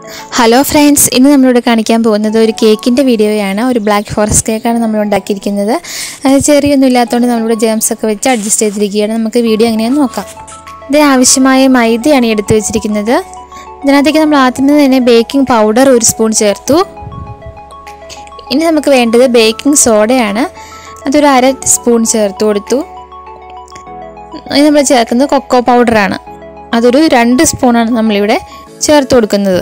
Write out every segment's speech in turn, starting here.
hello friends ഇന്ന് നമ്മളിവിടെ കാണിക്കാൻ പോകുന്നത് ഒരു കേക്കിൻ്റെ വീഡിയോയാണ് ഒരു ബ്ലാക്ക് ഫോറസ്റ്റ് കേക്കാണ് നമ്മൾ ഉണ്ടാക്കിയിരിക്കുന്നത് അത് ചെറിയൊന്നും ഇല്ലാത്തതുകൊണ്ട് നമ്മളിവിടെ ജേംസ് ഒക്കെ വെച്ച് അഡ്ജസ്റ്റ് ചെയ്തിരിക്കുകയാണ് നമുക്ക് വീഡിയോ എങ്ങനെയാണെന്ന് നോക്കാം ഇതിന് ആവശ്യമായ മൈദയാണ് എടുത്തു വെച്ചിരിക്കുന്നത് ഇതിനകത്തേക്ക് നമ്മൾ ആദ്യമേ തന്നെ ബേക്കിംഗ് പൗഡർ ഒരു സ്പൂൺ ചേർത്തു ഇനി നമുക്ക് വേണ്ടത് ബേക്കിംഗ് സോഡയാണ് അതൊരു അര സ്പൂൺ ചേർത്ത് കൊടുത്തു ഇനി നമ്മൾ ചേർക്കുന്നത് കൊക്കോ പൗഡറാണ് അതൊരു രണ്ട് സ്പൂണാണ് നമ്മളിവിടെ ചേർത്ത് കൊടുക്കുന്നത്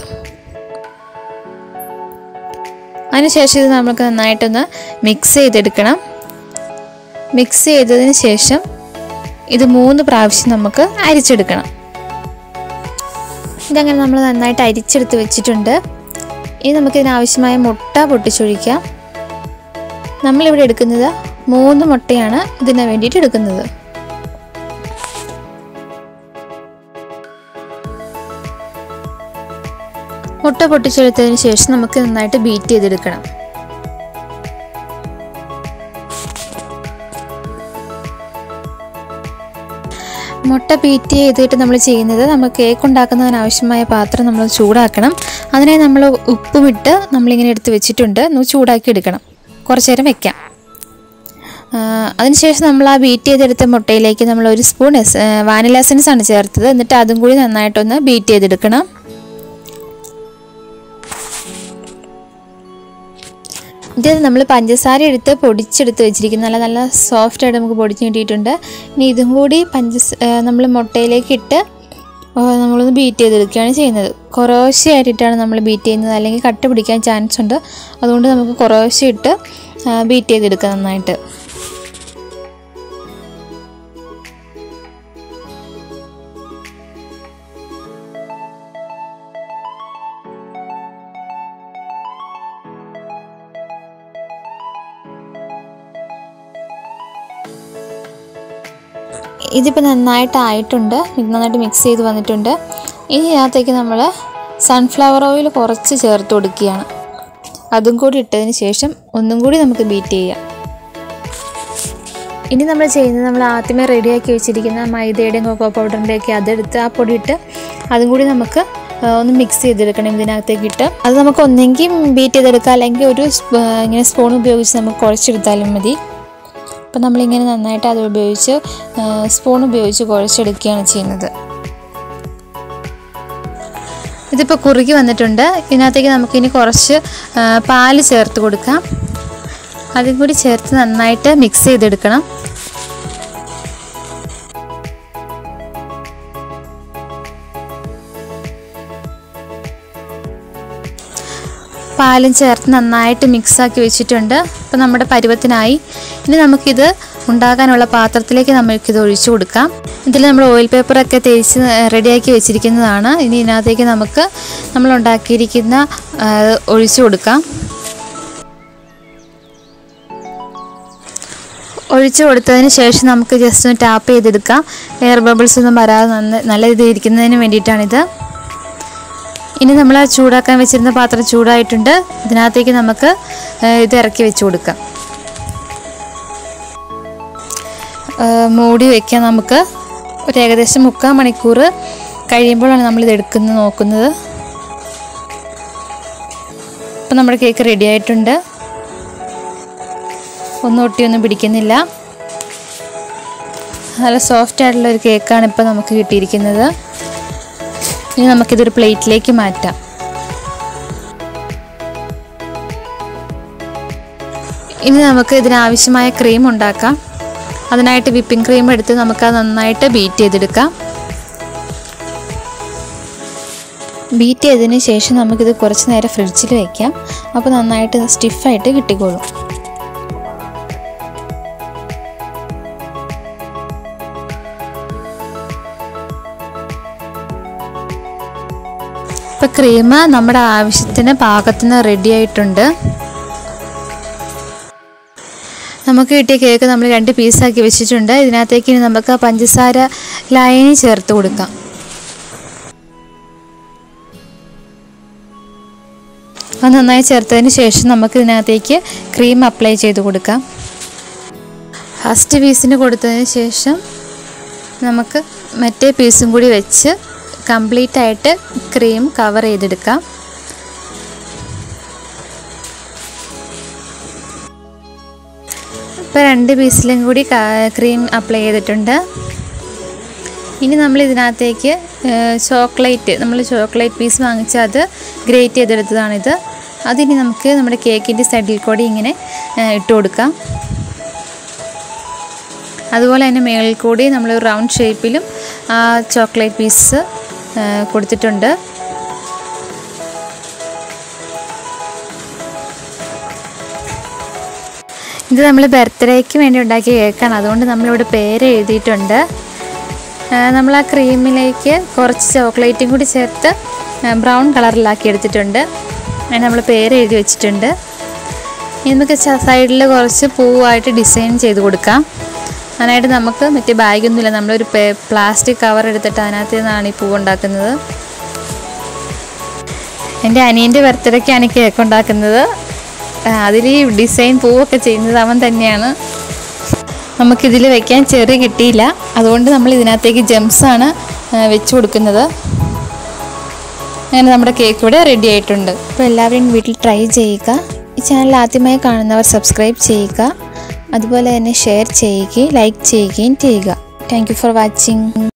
അതിനുശേഷം ഇത് നമുക്ക് നന്നായിട്ടൊന്ന് മിക്സ് ചെയ്തെടുക്കണം മിക്സ് ചെയ്തതിന് ശേഷം ഇത് മൂന്ന് പ്രാവശ്യം നമുക്ക് അരിച്ചെടുക്കണം ഇതങ്ങനെ നമ്മൾ നന്നായിട്ട് അരിച്ചെടുത്ത് വെച്ചിട്ടുണ്ട് ഇനി നമുക്കിതിന് ആവശ്യമായ മുട്ട പൊട്ടിച്ചൊഴിക്കാം നമ്മളിവിടെ എടുക്കുന്നത് മൂന്ന് മുട്ടയാണ് ഇതിന് വേണ്ടിയിട്ട് എടുക്കുന്നത് മുട്ട പൊട്ടിച്ചെടുത്തതിന് ശേഷം നമുക്ക് നന്നായിട്ട് ബീറ്റ് ചെയ്തെടുക്കണം മുട്ട ബീറ്റ് ചെയ്തിട്ട് നമ്മൾ ചെയ്യുന്നത് നമ്മൾ കേക്ക് ഉണ്ടാക്കുന്നതിന് ആവശ്യമായ പാത്രം നമ്മൾ ചൂടാക്കണം അതിനായി നമ്മൾ ഉപ്പ് വിട്ട് നമ്മളിങ്ങനെ എടുത്ത് വെച്ചിട്ടുണ്ട് ഒന്ന് ചൂടാക്കി എടുക്കണം കുറച്ച് നേരം വെക്കാം അതിനുശേഷം നമ്മൾ ആ ബീറ്റ് ചെയ്തെടുത്ത മുട്ടയിലേക്ക് നമ്മൾ ഒരു സ്പൂൺ വാനില എസൻസ് ആണ് ചേർത്തത് എന്നിട്ട് അതും കൂടി നന്നായിട്ടൊന്ന് ബീറ്റ് ചെയ്തെടുക്കണം ഇത് നമ്മൾ പഞ്ചസാര എടുത്ത് പൊടിച്ചെടുത്ത് വെച്ചിരിക്കുന്നത് നല്ല നല്ല സോഫ്റ്റ് ആയിട്ട് നമുക്ക് പൊടിച്ച് കിട്ടിയിട്ടുണ്ട് ഇനി ഇതും കൂടി പഞ്ചസ നമ്മൾ മുട്ടയിലേക്ക് ഇട്ട് നമ്മളൊന്ന് ബീറ്റ് ചെയ്തെടുക്കുകയാണ് ചെയ്യുന്നത് കുറേശ്ശെയായിട്ടാണ് നമ്മൾ ബീറ്റ് ചെയ്യുന്നത് അല്ലെങ്കിൽ കട്ട പിടിക്കാൻ ചാൻസ് ഉണ്ട് അതുകൊണ്ട് നമുക്ക് കുറേശ്ശെ ഇട്ട് ബീറ്റ് ചെയ്തെടുക്കുക നന്നായിട്ട് ഇതിപ്പോൾ നന്നായിട്ട് ആയിട്ടുണ്ട് നന്നായിട്ട് മിക്സ് ചെയ്ത് വന്നിട്ടുണ്ട് ഇനി ഇതിനകത്തേക്ക് നമ്മൾ സൺഫ്ലവർ ഓയിൽ കുറച്ച് ചേർത്ത് കൊടുക്കുകയാണ് അതും കൂടി ഇട്ടതിന് ശേഷം ഒന്നും കൂടി നമുക്ക് ബീറ്റ് ചെയ്യാം ഇനി നമ്മൾ ചെയ്യുന്നത് നമ്മൾ ആദ്യമേ റെഡിയാക്കി വെച്ചിരിക്കുന്ന മൈദയുടെയും കൊക്കോ പൗഡറിൻ്റെയൊക്കെ അതെടുത്ത് ആ പൊടിയിട്ട് അതും കൂടി നമുക്ക് ഒന്ന് മിക്സ് ചെയ്തെടുക്കണം ഇതിനകത്തേക്ക് ഇട്ട് അത് നമുക്ക് ഒന്നെങ്കിൽ ബീറ്റ് ചെയ്തെടുക്കാം അല്ലെങ്കിൽ ഒരു ഇങ്ങനെ സ്പൂൺ ഉപയോഗിച്ച് നമുക്ക് കുഴച്ചെടുത്താലും മതി അപ്പം നമ്മളിങ്ങനെ നന്നായിട്ട് അത് ഉപയോഗിച്ച് സ്പൂൺ ഉപയോഗിച്ച് കുഴച്ചെടുക്കുകയാണ് ചെയ്യുന്നത് ഇതിപ്പോൾ കുറുകി വന്നിട്ടുണ്ട് ഇതിനകത്തേക്ക് നമുക്കിനി കുറച്ച് പാല് ചേർത്ത് കൊടുക്കാം അതും കൂടി ചേർത്ത് നന്നായിട്ട് മിക്സ് ചെയ്തെടുക്കണം പാലും ചേർത്ത് നന്നായിട്ട് മിക്സാക്കി വെച്ചിട്ടുണ്ട് അപ്പോൾ നമ്മുടെ പരുവത്തിനായി ഇനി നമുക്കിത് ഉണ്ടാക്കാനുള്ള പാത്രത്തിലേക്ക് നമുക്കിത് ഒഴിച്ചു കൊടുക്കാം ഇതിൽ നമ്മൾ ഓയിൽ പേപ്പറൊക്കെ തേച്ച് റെഡിയാക്കി വെച്ചിരിക്കുന്നതാണ് ഇനി ഇതിനകത്തേക്ക് നമുക്ക് നമ്മൾ ഉണ്ടാക്കിയിരിക്കുന്ന ഒഴിച്ചു കൊടുക്കാം ഒഴിച്ചു കൊടുത്തതിന് ശേഷം നമുക്ക് ജസ്റ്റ് ഒന്ന് ടാപ്പ് ചെയ്തെടുക്കാം എയർ ബബിൾസ് ഒന്നും വരാതെ നന്ന നല്ല രീതിയിൽ ഇരിക്കുന്നതിന് വേണ്ടിയിട്ടാണിത് ഇനി നമ്മൾ ചൂടാക്കാൻ വെച്ചിരുന്ന പാത്രം ചൂടായിട്ടുണ്ട് ഇതിനകത്തേക്ക് നമുക്ക് ഇത് ഇറക്കി വെച്ച് കൊടുക്കാം മൂടി വയ്ക്കാം നമുക്ക് ഒരു ഏകദേശം മുക്കാൽ മണിക്കൂർ കഴിയുമ്പോഴാണ് നമ്മളിത് എടുക്കുന്നത് നോക്കുന്നത് അപ്പം നമ്മുടെ കേക്ക് റെഡി ആയിട്ടുണ്ട് ഒന്നും ഒട്ടിയൊന്നും പിടിക്കുന്നില്ല നല്ല സോഫ്റ്റ് ആയിട്ടുള്ള ഒരു കേക്കാണ് ഇപ്പോൾ നമുക്ക് കിട്ടിയിരിക്കുന്നത് ഇനി നമുക്കിതൊരു പ്ലേറ്റിലേക്ക് മാറ്റാം ഇനി നമുക്ക് ഇതിനാവശ്യമായ ക്രീം ഉണ്ടാക്കാം അതിനായിട്ട് വിപ്പിംഗ് ക്രീം എടുത്ത് നമുക്ക് അത് നന്നായിട്ട് ബീറ്റ് ചെയ്തെടുക്കാം ബീറ്റ് ചെയ്തതിന് ശേഷം നമുക്കിത് കുറച്ച് നേരം ഫ്രിഡ്ജിൽ വയ്ക്കാം അപ്പോൾ നന്നായിട്ട് സ്റ്റിഫായിട്ട് കിട്ടിക്കോളും ഇപ്പോൾ ക്രീം നമ്മുടെ ആവശ്യത്തിന് പാകത്തിന് റെഡി ആയിട്ടുണ്ട് നമുക്ക് കിട്ടിയ കേക്ക് നമ്മൾ രണ്ട് പീസാക്കി വെച്ചിട്ടുണ്ട് ഇതിനകത്തേക്ക് ഇനി നമുക്ക് പഞ്ചസാര ലൈനി ചേർത്ത് കൊടുക്കാം അത് നന്നായി ചേർത്തതിന് ശേഷം നമുക്ക് ഇതിനകത്തേക്ക് ക്രീം അപ്ലൈ ചെയ്ത് കൊടുക്കാം ഫസ്റ്റ് പീസിന് കൊടുത്തതിന് ശേഷം നമുക്ക് മറ്റേ പീസും കൂടി വെച്ച് കംപ്ലീറ്റ് ആയിട്ട് ക്രീം കവർ ചെയ്തെടുക്കാം ഇപ്പോൾ രണ്ട് പീസിലും കൂടി ക്രീം അപ്ലൈ ചെയ്തിട്ടുണ്ട് ഇനി നമ്മൾ ഇതിനകത്തേക്ക് ചോക്ലേറ്റ് നമ്മൾ ചോക്ലേറ്റ് പീസ് വാങ്ങിച്ച് അത് ഗ്രേറ്റ് ചെയ്തെടുത്തതാണിത് അതിനി നമുക്ക് നമ്മുടെ കേക്കിൻ്റെ സൈഡിൽ കൂടി ഇങ്ങനെ ഇട്ട് കൊടുക്കാം അതുപോലെ തന്നെ മേളിൽ കൂടി നമ്മൾ റൗണ്ട് ഷേപ്പിലും ആ ചോക്ലേറ്റ് പീസ് കൊടുത്തിട്ടുണ്ട് ഇത് നമ്മൾ ബർത്ത്ഡേക്ക് വേണ്ടി ഉണ്ടാക്കിയ കേക്കാണ് അതുകൊണ്ട് നമ്മളിവിടെ പേര് എഴുതിയിട്ടുണ്ട് നമ്മൾ ആ ക്രീമിലേക്ക് കുറച്ച് ചോക്ലേറ്റും കൂടി ചേർത്ത് ബ്രൗൺ കളറിലാക്കി എടുത്തിട്ടുണ്ട് അതിന് നമ്മൾ പേര് എഴുതി വെച്ചിട്ടുണ്ട് ഇനി നമുക്ക് സൈഡിൽ കുറച്ച് പൂവായിട്ട് ഡിസൈൻ ചെയ്ത് കൊടുക്കാം അതിനായിട്ട് നമുക്ക് മറ്റേ ബാഗൊന്നുമില്ല നമ്മളൊരു പ്ലാസ്റ്റിക് കവർ എടുത്തിട്ട് അതിനകത്ത് നിന്നാണ് ഈ പൂവ് ഉണ്ടാക്കുന്നത് എൻ്റെ അനിയൻ്റെ ബർത്ത്ഡേക്കാണ് ഈ കേക്ക് ഉണ്ടാക്കുന്നത് അതിൽ ഈ ഡിസൈൻ പൂവൊക്കെ ചെയ്യുന്നത് അവൻ തന്നെയാണ് നമുക്കിതിൽ വെക്കാൻ ചെറി കിട്ടിയില്ല അതുകൊണ്ട് നമ്മൾ ഇതിനകത്തേക്ക് ജെംസാണ് വെച്ച് കൊടുക്കുന്നത് അങ്ങനെ നമ്മുടെ കേക്ക് ഇവിടെ റെഡി ആയിട്ടുണ്ട് അപ്പോൾ എല്ലാവരും വീട്ടിൽ ട്രൈ ചെയ്യുക ഈ ചാനൽ ആദ്യമായി കാണുന്നവർ സബ്സ്ക്രൈബ് ചെയ്യുക അതുപോലെ തന്നെ ഷെയർ ചെയ്യുകയും ലൈക്ക് ചെയ്യുകയും ചെയ്യുക താങ്ക് ഫോർ വാച്ചിങ്